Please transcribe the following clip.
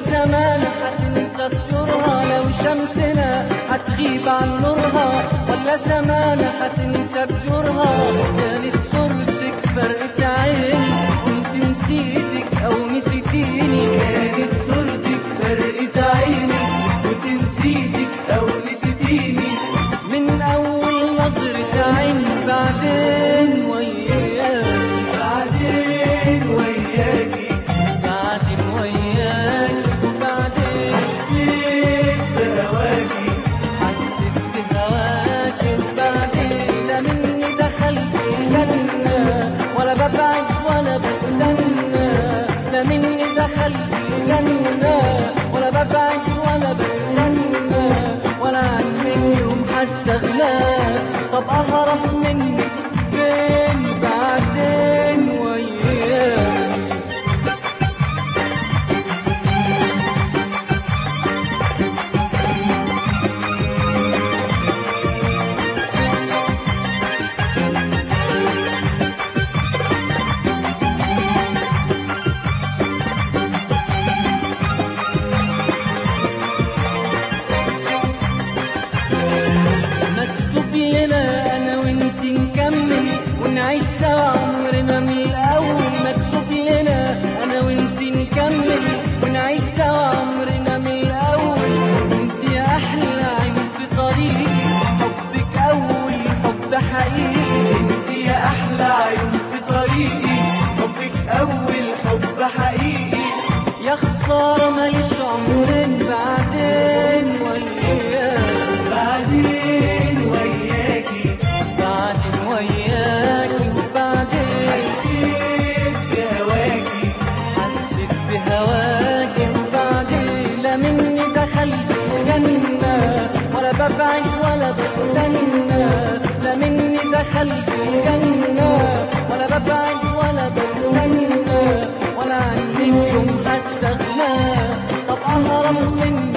سمانا هتنسى طيورها لو شمسنا هتغيب عن نورها ولا سمانا هتنسى طيورها كانت صورتك فرقت عيني كنت نسيتك او نسيتيني كانت صورتك فرقت عيني كنت نسيتك او نسيتيني من اول نظرة عين بعدين وياك بعدين وياكي بعدين وياك وبعدين حسيت بهواكي حسيت بهواك وبعدين لا مني دخلت الجنة ولا ببعد ولا بستنى لا مني دخلت الجنة ولا ببعد ولا بستنى ولا عنك يوم هستغنى طب أهرب منك فين بعدين وياك مكتوب لنا انا وانت نكمل ونعيش سوا عمرنا من الاول مكتوب لنا انا وانت نكمل ونعيش سوا عمرنا من الاول انت يا احلى عين في طريقي حبك اول حب حقيقي انت يا احلى عيون في طريقي حبك اول حب حقيقي يا خسارة ماليش عمرين بعدين وياك بعدين وياكي بعدين وياك وبعدين حسيت بهواكي حسيت بهواك وبعدين لا مني دخلت الجنة ولا ببعد ولا بستنى لا مني دخلت الجنة ولا ببعد ولا بستنى ولا عنك يوم هستغنى طب أهرب منك